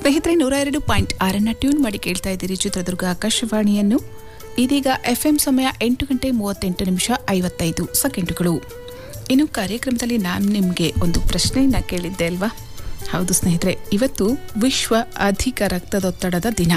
ಸ್ನೇಹಿತರೆ ನೂರ ಎರಡು ಪಾಯಿಂಟ್ ಆರನ್ನ ಟ್ಯೂನ್ ಮಾಡಿ ಕೇಳ್ತಾ ಇದ್ದೀರಿ ಚಿತ್ರದುರ್ಗ ಆಕಾಶವಾಣಿಯನ್ನು ಇದೀಗ ಎಫ್ಎಂ ಸಮಯ ಎಂಟು ಗಂಟೆ ಮೂವತ್ತೆಂಟು ನಿಮಿಷ ಐವತ್ತೈದು ಸೆಕೆಂಡುಗಳು ಇನ್ನು ಕಾರ್ಯಕ್ರಮದಲ್ಲಿ ನಾನು ನಿಮಗೆ ಒಂದು ಪ್ರಶ್ನೆಯನ್ನ ಕೇಳಿದ್ದೆ ಅಲ್ವಾ ಹೌದು ಸ್ನೇಹಿತರೆ ಇವತ್ತು ವಿಶ್ವ ಅಧಿಕ ರಕ್ತದೊತ್ತಡದ ದಿನ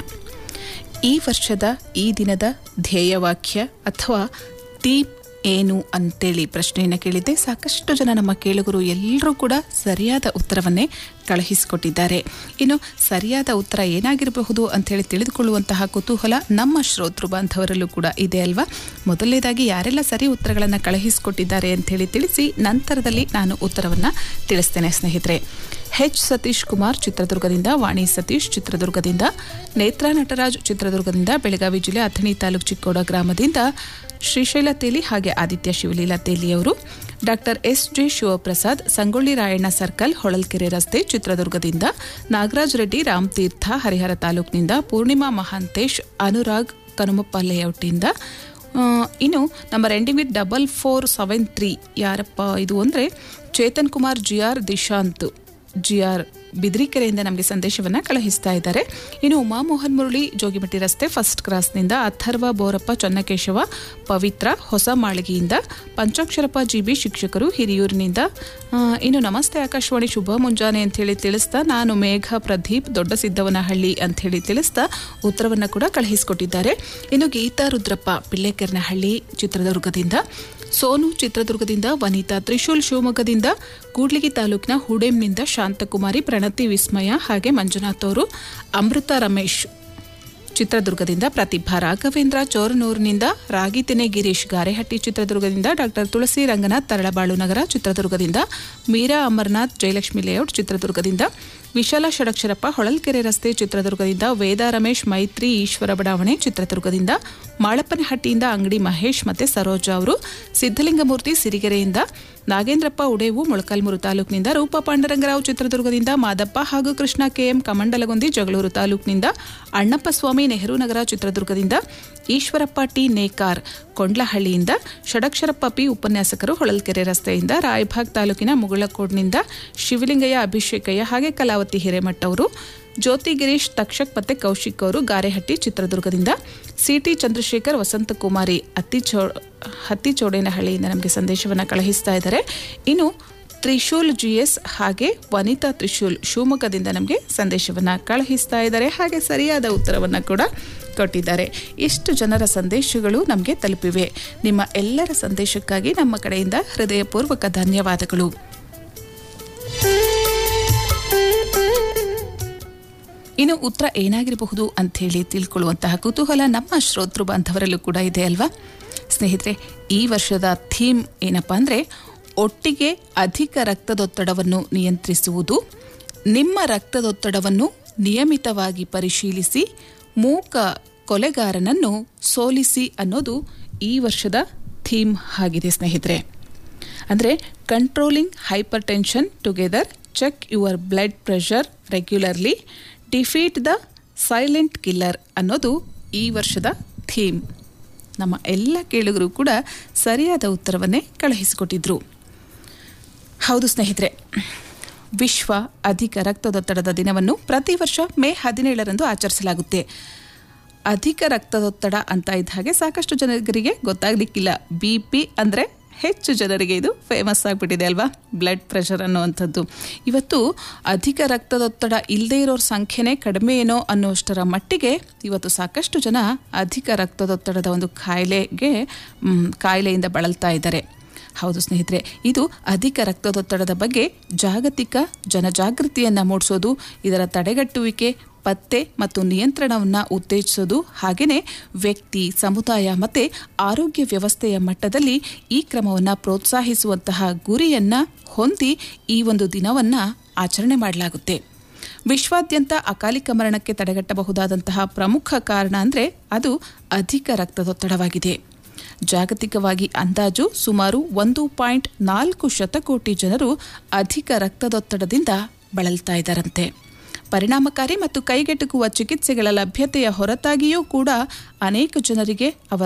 ಈ ವರ್ಷದ ಈ ದಿನದ ಧ್ಯೇಯವಾಕ್ಯ ಅಥವಾ ಥೀಮ್ ಏನು ಅಂತೇಳಿ ಪ್ರಶ್ನೆಯನ್ನು ಕೇಳಿದ್ದೆ ಸಾಕಷ್ಟು ಜನ ನಮ್ಮ ಕೇಳುಗರು ಎಲ್ಲರೂ ಕೂಡ ಸರಿಯಾದ ಉತ್ತರವನ್ನೇ ಕಳುಹಿಸಿಕೊಟ್ಟಿದ್ದಾರೆ ಇನ್ನು ಸರಿಯಾದ ಉತ್ತರ ಏನಾಗಿರಬಹುದು ಅಂತೇಳಿ ತಿಳಿದುಕೊಳ್ಳುವಂತಹ ಕುತೂಹಲ ನಮ್ಮ ಶ್ರೋತೃ ಬಾಂಧವರಲ್ಲೂ ಕೂಡ ಇದೆ ಅಲ್ವಾ ಮೊದಲನೇದಾಗಿ ಯಾರೆಲ್ಲ ಸರಿ ಉತ್ತರಗಳನ್ನು ಕಳುಹಿಸಿಕೊಟ್ಟಿದ್ದಾರೆ ಅಂತೇಳಿ ತಿಳಿಸಿ ನಂತರದಲ್ಲಿ ನಾನು ಉತ್ತರವನ್ನು ತಿಳಿಸ್ತೇನೆ ಸ್ನೇಹಿತರೆ ಹೆಚ್ ಸತೀಶ್ ಕುಮಾರ್ ಚಿತ್ರದುರ್ಗದಿಂದ ವಾಣಿ ಸತೀಶ್ ಚಿತ್ರದುರ್ಗದಿಂದ ನೇತ್ರಾ ನಟರಾಜ್ ಚಿತ್ರದುರ್ಗದಿಂದ ಬೆಳಗಾವಿ ಜಿಲ್ಲೆ ಅಥಣಿ ತಾಲೂಕು ಚಿಕ್ಕೋಡ ಗ್ರಾಮದಿಂದ ಶ್ರೀಶೈಲ ತೇಲಿ ಹಾಗೆ ಆದಿತ್ಯ ಶಿವಲೀಲಾ ತೇಲಿಯವರು doctor S J Shivaprasad Sangolli Rayanna circle Holalkere ರಸ್ತೆ ಚಿತ್ರದುರ್ಗದಿಂದ ನಾಗರಾಜ್ ರೆಡ್ಡಿ ರಾಮತೀರ್ಥ ಹರಿಹರ ತಾಲೂಕಿನಿಂದ ಪೂರ್ಣಿಮಾ ಮಹಾಂತೇಶ್ ಅನುರಾಗ್ ಕನುಮಪ್ಪ ಲೇಔಟಿಂದ ಆ, ಇನ್ನು number ending with double four seven three ಯಾರಪ್ಪ ಇದು ಅಂದರೆ Chetan Kumar G R Dishant G R ಬಿದ್ರಿಕೆರೆಯಿಂದ ನಮಗೆ ಸಂದೇಶವನ್ನು ಕಳುಹಿಸ್ತಾ ಇದ್ದಾರೆ ಇನ್ನು ಉಮಾಮೋಹನ್ ಮುರಳಿ ಜೋಗಿಮಟ್ಟಿ ರಸ್ತೆ ಫಸ್ಟ್ ಕ್ರಾಸ್ನಿಂದ ಅಥರ್ವ ಬೋರಪ್ಪ ಚನ್ನಕೇಶವ ಪವಿತ್ರ ಹೊಸ ಮಾಳಿಗೆಯಿಂದ ಪಂಚಾಕ್ಷರಪ್ಪ ಜಿಬಿ ಶಿಕ್ಷಕರು ಹಿರಿಯೂರಿನಿಂದ ಆ, ಇನ್ನು ನಮಸ್ತೆ ಆಕಾಶವಾಣಿ ಶುಭ ಮುಂಜಾನೆ ಅಂತ ಹೇಳಿ ತಿಳಿಸ್ತಾ ನಾನು ಮೇಘ ಪ್ರದೀಪ್ ದೊಡ್ಡ ಸಿದ್ದವನಹಳ್ಳಿ ಅಂತ ಹೇಳಿ ತಿಳಿಸ್ತಾ ಉತ್ತರವನ್ನು ಕೂಡ ಕಳುಹಿಸಿಕೊಟ್ಟಿದ್ದಾರೆ ಇನ್ನು ಗೀತಾ ರುದ್ರಪ್ಪ ಪಿಳ್ಳೆಕೆರ್ನಹಳ್ಳಿ ಚಿತ್ರದುರ್ಗದಿಂದ ಸೋನು ಚಿತ್ರದುರ್ಗದಿಂದ ವನಿತಾ ತ್ರಿಶೂಲ್ ಶಿವಮೊಗ್ಗದಿಂದ ಕೂಡ್ಲಿಗಿ ತಾಲೂಕಿನ ಹುಡೇಮ್ನಿಂದ ಶಾಂತಕುಮಾರಿ ಪ್ರಣತಿ ವಿಸ್ಮಯ ಹಾಗೆ ಮಂಜುನಾಥ್ ಅವರು ಅಮೃತ ರಮೇಶ್ ಚಿತ್ರದುರ್ಗದಿಂದ ಪ್ರತಿಭಾ ರಾಘವೇಂದ್ರ ಚೋರನೂರಿನಿಂದ ರಾಗಿತೆನೆ ಗಿರೀಶ್ ಗಾರೆಹಟ್ಟಿ ಚಿತ್ರದುರ್ಗದಿಂದ ಡಾಕ್ಟರ್ ತುಳಸಿ ರಂಗನಾಥ್ ತರಳಬಾಳು ನಗರ ಚಿತ್ರದುರ್ಗದಿಂದ ಮೀರಾ ಅಮರ್ನಾಥ್ ಜಯಲಕ್ಷ್ಮಿ ಲೇಔಟ್ ಚಿತ್ರದುರ್ಗದಿಂದ ವಿಶಾಲ ಷಡಕ್ಷರಪ್ಪ ಹೊಳಲ್ಕೆರೆ ರಸ್ತೆ ಚಿತ್ರದುರ್ಗದಿಂದ ವೇದ ರಮೇಶ್ ಮೈತ್ರಿ ಈಶ್ವರ ಬಡಾವಣೆ ಚಿತ್ರದುರ್ಗದಿಂದ ಮಾಳಪ್ಪನಹಟ್ಟಿಯಿಂದ ಅಂಗಡಿ ಮಹೇಶ್ ಮತ್ತೆ ಸರೋಜಾ ಅವರು ಸಿದ್ದಲಿಂಗಮೂರ್ತಿ ಸಿರಿಗೆರೆಯಿಂದ ನಾಗೇಂದ್ರಪ್ಪ ಉಡೇವು ಮೊಳಕಾಲ್ಮೂರು ತಾಲೂಕಿನಿಂದ ರೂಪ ಪಾಂಡರಂಗರಾವ್ ಚಿತ್ರದುರ್ಗದಿಂದ ಮಾದಪ್ಪ ಹಾಗೂ ಕೃಷ್ಣ ಕೆಎಂ ಕಮಂಡಲಗುಂದಿ ಜಗಳೂರು ತಾಲೂಕಿನಿಂದ ಅಣ್ಣಪ್ಪ ಸ್ವಾಮಿ ನೆಹರು ನಗರ ಚಿತ್ರದುರ್ಗದಿಂದ ಈಶ್ವರಪ್ಪ ಟಿ ನೇಕಾರ್ ಕೊಂಡ್ಲಹಳ್ಳಿಯಿಂದ ಷಡಕ್ಷರಪ್ಪ ಪಿ ಉಪನ್ಯಾಸಕರು ಹೊಳಲ್ಕೆರೆ ರಸ್ತೆಯಿಂದ ರಾಯಭಾಗ್ ತಾಲೂಕಿನ ಮುಗಳಕೋಡ್ನಿಂದ ಶಿವಲಿಂಗಯ್ಯ ಅಭಿಷೇಕಯ್ಯ ಹಾಗೆ ಕಲಾವತಿ ಹಿರೇಮಠ್ ಅವರು ಜ್ಯೋತಿ ಗಿರೀಶ್ ತಕ್ಷಕ್ ಮತ್ತೆ ಕೌಶಿಕ್ ಅವರು ಗಾರೆಹಟ್ಟಿ ಚಿತ್ರದುರ್ಗದಿಂದ ಸಿಟಿ ಚಂದ್ರಶೇಖರ್ ವಸಂತಕುಮಾರಿ ಅತ್ತಿಚೋ ಹತ್ತಿಚೋಡೇನಹಳ್ಳಿಯಿಂದ ನಮಗೆ ಸಂದೇಶವನ್ನು ಕಳುಹಿಸ್ತಾ ಇದ್ದಾರೆ ಇನ್ನು ತ್ರಿಶೂಲ್ ಜಿ ಎಸ್ ಹಾಗೆ ವನಿತಾ ತ್ರಿಶೂಲ್ ಶಿವಮೊಗ್ಗದಿಂದ ನಮಗೆ ಸಂದೇಶವನ್ನು ಕಳುಹಿಸ್ತಾ ಇದ್ದಾರೆ ಹಾಗೆ ಸರಿಯಾದ ಉತ್ತರವನ್ನು ಕೂಡ ಕೊಟ್ಟಿದ್ದಾರೆ ಇಷ್ಟು ಜನರ ಸಂದೇಶಗಳು ನಮಗೆ ತಲುಪಿವೆ ನಿಮ್ಮ ಎಲ್ಲರ ಸಂದೇಶಕ್ಕಾಗಿ ನಮ್ಮ ಕಡೆಯಿಂದ ಹೃದಯಪೂರ್ವಕ ಧನ್ಯವಾದಗಳು ಇನ್ನು ಉತ್ತರ ಏನಾಗಿರಬಹುದು ಅಂಥೇಳಿ ತಿಳ್ಕೊಳ್ಳುವಂತಹ ಕುತೂಹಲ ನಮ್ಮ ಶ್ರೋತೃ ಬಾಂಧವರಲ್ಲೂ ಕೂಡ ಇದೆ ಅಲ್ವಾ ಸ್ನೇಹಿತರೆ ಈ ವರ್ಷದ ಥೀಮ್ ಏನಪ್ಪಾ ಅಂದರೆ ಒಟ್ಟಿಗೆ ಅಧಿಕ ರಕ್ತದೊತ್ತಡವನ್ನು ನಿಯಂತ್ರಿಸುವುದು ನಿಮ್ಮ ರಕ್ತದೊತ್ತಡವನ್ನು ನಿಯಮಿತವಾಗಿ ಪರಿಶೀಲಿಸಿ ಮೂಕ ಕೊಲೆಗಾರನನ್ನು ಸೋಲಿಸಿ ಅನ್ನೋದು ಈ ವರ್ಷದ ಥೀಮ್ ಆಗಿದೆ ಸ್ನೇಹಿತರೆ ಅಂದರೆ controlling hyper tension together check your blood pressure regularly defeat the silent killer ಅನ್ನೋದು ಈ ವರ್ಷದ ಥೀಮ್ ನಮ್ಮ ಎಲ್ಲ ಕೇಳುಗರು ಕೂಡ ಸರಿಯಾದ ಉತ್ತರವನ್ನೇ ಕಳುಹಿಸಿಕೊಟ್ಟಿದ್ರು ಹೌದು ಸ್ನೇಹಿತರೆ ವಿಶ್ವ ಅಧಿಕ ರಕ್ತದೊತ್ತಡದ ದಿನವನ್ನು ಪ್ರತಿ ವರ್ಷ ಮೇ ಹದಿನೇಳರಂದು ಆಚರಿಸಲಾಗುತ್ತೆ ಅಧಿಕ ರಕ್ತದೊತ್ತಡ ಅಂತ ಇದ್ದ ಹಾಗೆ ಸಾಕಷ್ಟು ಜನರಿಗೆ ಗೊತ್ತಾಗ್ಲಿಕ್ಕಿಲ್ಲ ಬಿ ಪಿ ಅಂದರೆ ಹೆಚ್ಚು ಜನರಿಗೆ ಇದು ಫೇಮಸ್ ಆಗಿಬಿಟ್ಟಿದೆ ಅಲ್ವಾ ಬ್ಲಡ್ ಪ್ರೆಷರ್ ಅನ್ನುವಂಥದ್ದು ಇವತ್ತು ಅಧಿಕ ರಕ್ತದೊತ್ತಡ ಇಲ್ಲದೇ ಇರೋರ ಸಂಖ್ಯೆನೇ ಕಡಿಮೆ ಏನೋ ಅನ್ನುವಷ್ಟರ ಮಟ್ಟಿಗೆ ಇವತ್ತು ಸಾಕಷ್ಟು ಜನ ಅಧಿಕ ರಕ್ತದೊತ್ತಡದ ಒಂದು ಕಾಯಿಲೆಗೆ ಮ್, ಕಾಯಿಲೆಯಿಂದ ಬಳಲ್ತಾ ಇದ್ದಾರೆ ಹೌದು ಸ್ನೇಹಿತರೆ ಇದು ಅಧಿಕ ರಕ್ತದೊತ್ತಡದ ಬಗ್ಗೆ ಜಾಗತಿಕ ಜನಜಾಗೃತಿಯನ್ನು ಮೂಡಿಸೋದು ಇದರ ತಡೆಗಟ್ಟುವಿಕೆ ಪತ್ತೆ ಮತ್ತು ನಿಯಂತ್ರಣವನ್ನು ಉತ್ತೇಜಿಸೋದು ಹಾಗೆಯೇ ವ್ಯಕ್ತಿ ಸಮುದಾಯ ಮತ್ತು ಆರೋಗ್ಯ ವ್ಯವಸ್ಥೆಯ ಮಟ್ಟದಲ್ಲಿ ಈ ಕ್ರಮವನ್ನು ಪ್ರೋತ್ಸಾಹಿಸುವಂತಹ ಗುರಿಯನ್ನು ಹೊಂದಿ ಈ ಒಂದು ದಿನವನ್ನು ಆಚರಣೆ ಮಾಡಲಾಗುತ್ತೆ ವಿಶ್ವಾದ್ಯಂತ ಅಕಾಲಿಕ ಮರಣಕ್ಕೆ ತಡೆಗಟ್ಟಬಹುದಾದಂತಹ ಪ್ರಮುಖ ಕಾರಣ ಅಂದರೆ ಅದು ಅಧಿಕ ರಕ್ತದೊತ್ತಡವಾಗಿದೆ ಜಾಗತಿಕವಾಗಿ ಅಂದಾಜು ಸುಮಾರು ಒಂದು ಪಾಯಿಂಟ್ ನಾಲ್ಕು ಶತಕೋಟಿ ಜನರು ಅಧಿಕ ರಕ್ತದೊತ್ತಡದಿಂದ ಬಳಲ್ತಾ ಇದ್ದಾರಂತೆ ಪರಿಣಾಮಕಾರಿ ಮತ್ತು ಕೈಗೆಟುಕುವ ಚಿಕಿತ್ಸೆಗಳ ಲಭ್ಯತೆಯ ಹೊರತಾಗಿಯೂ ಕೂಡ ಅನೇಕ ಜನರಿಗೆ ಅವರ